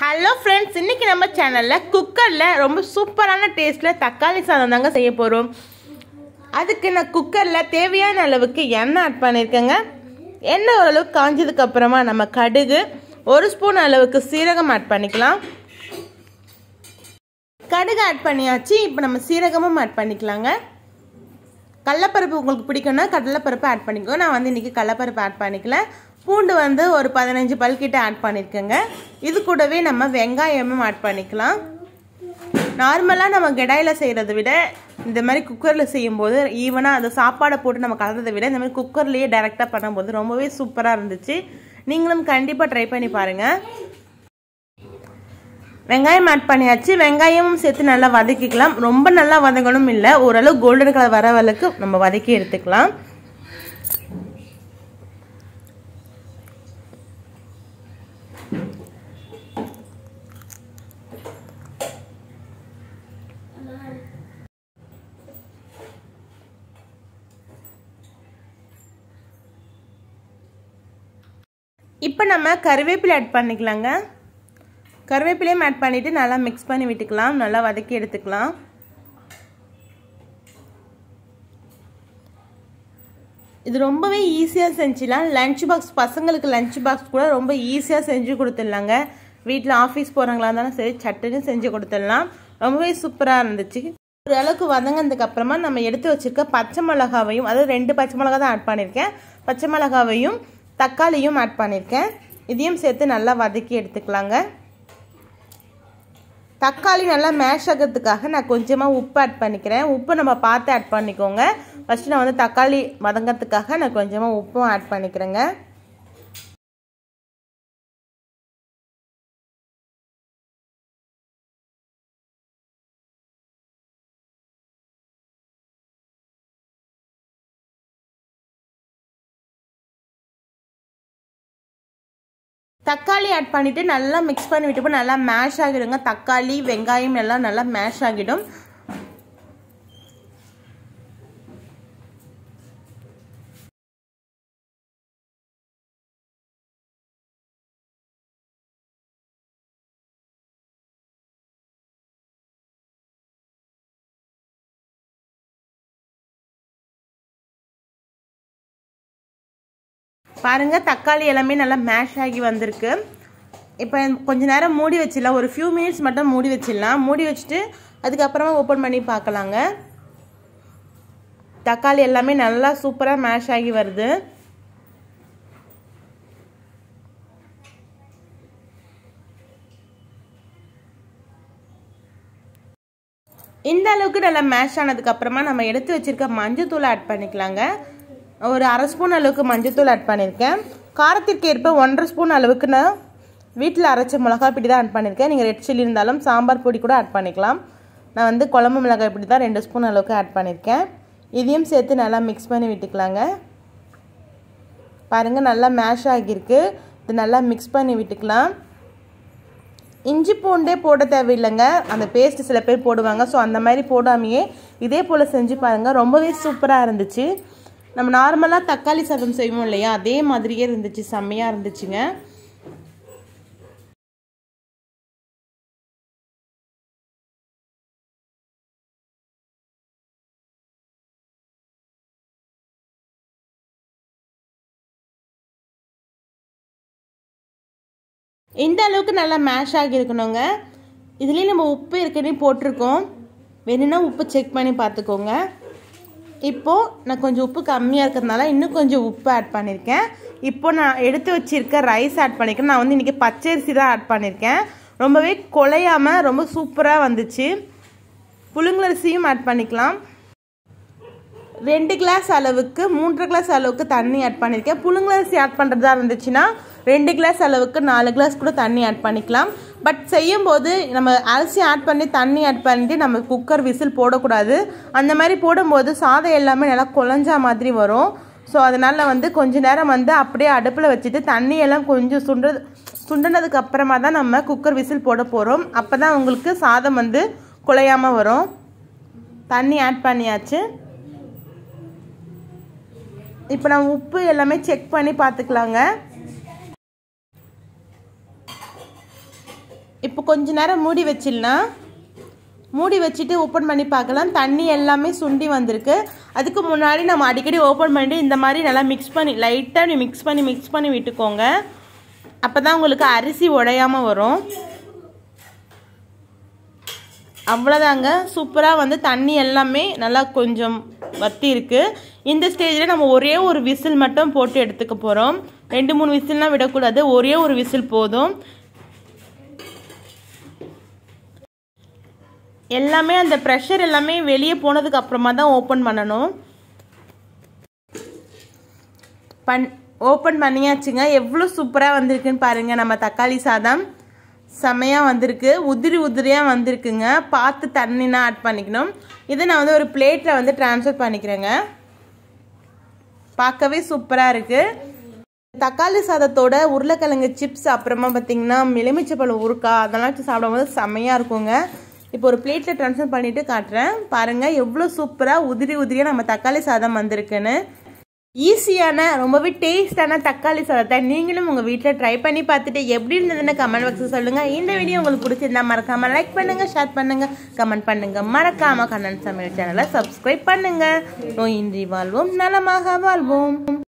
hello friends இன்னைக்கு நம்ம சேனலில் குக்கரில் ரொம்ப சூப்பரான டேஸ்ட்டில் தக்காளி சாதம் தாங்க செய்ய போகிறோம் அதுக்கு நான் குக்கரில் தேவையான அளவுக்கு எண்ணெய் ஆட் பண்ணியிருக்கேங்க எண்ணெய் ஓரளவுக்கு காஞ்சதுக்கு அப்புறமா நம்ம கடுகு ஒரு ஸ்பூன் அளவுக்கு சீரகம் ஆட் பண்ணிக்கலாம் கடுகு ஆட் பண்ணியாச்சு இப்போ நம்ம சீரகமும் ஆட் பண்ணிக்கலாங்க கடலப்பருப்பு உங்களுக்கு பிடிக்கும்னா கடலைப்பருப்பு ஆட் பண்ணிக்கோ நான் வந்து இன்றைக்கி கடலப்பருப்பு ஆட் பண்ணிக்கல பூண்டு வந்து ஒரு பதினஞ்சு பல்கிட்ட ஆட் பண்ணியிருக்கேங்க இது கூடவே நம்ம வெங்காயமும் ஆட் பண்ணிக்கலாம் நார்மலாக நம்ம கெடாயில் செய்கிறத விட இந்த மாதிரி குக்கரில் செய்யும்போது ஈவனாக அது சாப்பாடை போட்டு நம்ம கலந்ததை விட இந்த மாதிரி குக்கர்லேயே டைரெக்டாக பண்ணும்போது ரொம்பவே சூப்பராக இருந்துச்சு நீங்களும் கண்டிப்பாக ட்ரை பண்ணி பாருங்கள் வெங்காயம் ஆட் பண்ணியாச்சு வெங்காயமும் சேர்த்து நல்லா வதக்கிக்கலாம் ரொம்ப நல்லா வதங்கணும் இல்லை ஓரளவு கோல்டன் கலர் வர அளவுக்கு நம்ம வதக்கி எடுத்துக்கலாம் இப்போ நம்ம கருவேப்பிலை ஆட் பண்ணிக்கலாங்க கருவேப்பிலையும் ஆட் பண்ணிவிட்டு நல்லா மிக்ஸ் பண்ணி விட்டுக்கலாம் நல்லா வதக்கி எடுத்துக்கலாம் இது ரொம்பவே ஈஸியாக செஞ்சிடலாம் லஞ்ச் பாக்ஸ் பசங்களுக்கு லஞ்ச் பாக்ஸ் கூட ரொம்ப ஈஸியாக செஞ்சு கொடுத்துடலாங்க வீட்டில் ஆஃபீஸ் போகிறவங்களா இருந்தாலும் சரி சட்டுன்னு செஞ்சு கொடுத்துடலாம் ரொம்பவே சூப்பராக இருந்துச்சு ஒரு அளவுக்கு வதங்கினதுக்கு அப்புறமா நம்ம எடுத்து வச்சுருக்க பச்சை மிளகாவையும் அதாவது ரெண்டு பச்சை மிளகா தான் ஆட் பண்ணியிருக்கேன் பச்சை மிளகாவையும் தக்காளியும் ஆட் பண்ணியிருக்கேன் இதையும் சேர்த்து நல்லா வதக்கி எடுத்துக்கலாங்க தக்காளி நல்லா மேஷ் ஆகிறதுக்காக நான் கொஞ்சமாக உப்பு ஆட் பண்ணிக்கிறேன் உப்பு நம்ம பார்த்து ஆட் பண்ணிக்கோங்க ஃபஸ்ட்டு நான் வந்து தக்காளி வதங்கிறதுக்காக நான் கொஞ்சமாக உப்பும் ஆட் பண்ணிக்கிறேங்க தக்காளி ஆட் பண்ணிவிட்டு நல்லா மிக்ஸ் பண்ணி விட்டுப்போ நல்லா மேஷ் ஆகிடுங்க தக்காளி வெங்காயம் எல்லாம் நல்லா மேஷ் ஆகிடும் பாருங்கள் தக்காளி எல்லாமே நல்லா மேஷ் ஆகி வந்திருக்கு இப்போ கொஞ்ச நேரம் மூடி வச்சிடலாம் ஒரு ஃபியூ மினிட்ஸ் மட்டும் மூடி வச்சிடலாம் மூடி வச்சுட்டு அதுக்கப்புறமா ஓப்பன் பண்ணி பார்க்கலாங்க தக்காளி எல்லாமே நல்லா சூப்பராக மேஷ் ஆகி வருது இந்த அளவுக்கு நல்லா மேஷ் ஆனதுக்கப்புறமா நம்ம எடுத்து வச்சிருக்க மஞ்சத்தூள் ஆட் பண்ணிக்கலாங்க ஒரு அரை ஸ்பூன் அளவுக்கு மஞ்சத்தூள் ஆட் பண்ணியிருக்கேன் காரத்திற்கு ஏற்ப ஒன்றரை ஸ்பூன் அளவுக்கு நான் வீட்டில் அரைச்ச மிளகா பிடி தான் ஆட் பண்ணியிருக்கேன் நீங்கள் ரெட் சில்லி இருந்தாலும் சாம்பார் பொடி கூட ஆட் பண்ணிக்கலாம் நான் வந்து குழம்பு மிளகாய் பிடி தான் ரெண்டு ஸ்பூன் அளவுக்கு ஆட் பண்ணியிருக்கேன் இதையும் சேர்த்து நல்லா மிக்ஸ் பண்ணி விட்டுக்கலாங்க பாருங்கள் நல்லா மேஷ் ஆகியிருக்கு இது நல்லா மிக்ஸ் பண்ணி விட்டுக்கலாம் இஞ்சி பூண்டே போட தேவையில்லைங்க அந்த பேஸ்ட்டு சில பேர் போடுவாங்க ஸோ அந்த மாதிரி போடாமையே இதே போல் செஞ்சு பாருங்கள் ரொம்பவே சூப்பராக இருந்துச்சு நம்ம நார்மலாக தக்காளி சாதம் செய்வோம் இல்லையா அதே மாதிரியே இருந்துச்சு செம்மையாக இருந்துச்சுங்க இந்த அளவுக்கு நல்லா மேஷ் ஆகியிருக்கணுங்க இதுலேயும் நம்ம உப்பு ஏற்கனவே போட்டிருக்கோம் வேணும்னா உப்பு செக் பண்ணி பார்த்துக்கோங்க இப்போது நான் கொஞ்சம் உப்பு கம்மியாக இருக்கிறதுனால இன்னும் கொஞ்சம் உப்பு ஆட் பண்ணியிருக்கேன் இப்போ நான் எடுத்து வச்சுருக்க ரைஸ் ஆட் பண்ணியிருக்கேன் நான் வந்து இன்றைக்கி பச்சரிசி தான் ஆட் பண்ணியிருக்கேன் ரொம்பவே குலையாமல் ரொம்ப சூப்பராக வந்துச்சு புழுங்கலரிசியும் ஆட் பண்ணிக்கலாம் ரெண்டு கிளாஸ் அளவுக்கு மூன்றரை கிளாஸ் அளவுக்கு தண்ணி ஆட் பண்ணியிருக்கேன் புழுங்கலரிசி ஆட் பண்ணுறதா இருந்துச்சுன்னா ரெண்டு கிளாஸ் அளவுக்கு நாலு கிளாஸ் கூட தண்ணி ஆட் பண்ணிக்கலாம் பட் செய்யும்போது நம்ம அரிசி ஆட் பண்ணி தண்ணி ஆட் பண்ணிட்டு நம்ம குக்கர் விசில் போடக்கூடாது அந்த மாதிரி போடும்போது சாதம் எல்லாமே நல்லா குழஞ்சா மாதிரி வரும் ஸோ அதனால் வந்து கொஞ்ச நேரம் வந்து அப்படியே அடுப்பில் வச்சுட்டு தண்ணி எல்லாம் கொஞ்சம் சுண்டு சுண்டுனதுக்கு அப்புறமா தான் நம்ம குக்கர் விசில் போட போகிறோம் அப்போ தான் உங்களுக்கு சாதம் வந்து குழையாமல் வரும் தண்ணி ஆட் பண்ணியாச்சு இப்போ நம்ம உப்பு எல்லாமே செக் பண்ணி பார்த்துக்கலாங்க இப்போ கொஞ்ச நேரம் மூடி வச்சிடலாம் மூடி வச்சுட்டு ஓப்பன் பண்ணி பார்க்கலாம் தண்ணி எல்லாமே சுண்டி வந்திருக்கு அதுக்கு முன்னாடி நம்ம அடிக்கடி ஓப்பன் பண்ணிட்டு இந்த மாதிரி நல்லா மிக்ஸ் பண்ணி லைட்டாக நீ மிக்ஸ் பண்ணி மிக்ஸ் பண்ணி விட்டுக்கோங்க அப்போ தான் உங்களுக்கு அரிசி உடையாமல் வரும் அவ்வளோதாங்க சூப்பராக வந்து தண்ணி எல்லாமே நல்லா கொஞ்சம் வத்தி இருக்கு இந்த ஸ்டேஜில் நம்ம ஒரே ஒரு விசில் மட்டும் போட்டு எடுத்துக்க போகிறோம் ரெண்டு மூணு விசில்லாம் விடக்கூடாது ஒரே ஒரு விசில் போதும் எல்லாமே அந்த ப்ரெஷர் எல்லாமே வெளியே போனதுக்கு அப்புறமா தான் ஓப்பன் பண்ணணும் பண் ஓப்பன் பண்ணியாச்சுங்க எவ்வளோ சூப்பராக வந்திருக்குன்னு பாருங்கள் நம்ம தக்காளி சாதம் செமையாக வந்திருக்கு உதிரி உதிரியாக வந்திருக்குங்க பார்த்து தண்ணினா ஆட் பண்ணிக்கணும் இதை நான் வந்து ஒரு பிளேட்டில் வந்து ட்ரான்ஸ்ஃபர் பண்ணிக்கிறேங்க பார்க்கவே சூப்பராக இருக்குது தக்காளி சாதத்தோட உருளைக்கிழங்கு சிப்ஸ் அப்புறமா பார்த்தீங்கன்னா எலுமிச்சப்பழம் உருக்கா அதெல்லாம் வச்சு சாப்பிடும்போது செம்மையாக இருக்குங்க இப்போ ஒரு பிளேட்டில் ட்ரான்ஸ்ஃபர் பண்ணிவிட்டு காட்டுறேன் பாருங்கள் எவ்வளோ சூப்பராக உதிரி உதிரியாக நம்ம தக்காளி சாதம் வந்திருக்குன்னு ஈஸியான ரொம்பவே டேஸ்டான தக்காளி சாதத்தை நீங்களும் உங்கள் வீட்டில் ட்ரை பண்ணி பார்த்துட்டு எப்படி இருந்ததுன்னு கமெண்ட் பாக்ஸில் சொல்லுங்கள் இந்த வீடியோ உங்களுக்கு பிடிச்சிருந்தா மறக்காமல் லைக் பண்ணுங்கள் ஷேர் பண்ணுங்கள் கமெண்ட் பண்ணுங்கள் மறக்காமல் கண்ணன் சமையல் சேனலை சப்ஸ்கிரைப் பண்ணுங்கள் நோயின்றி வாழ்வோம் நலமாக வாழ்வோம்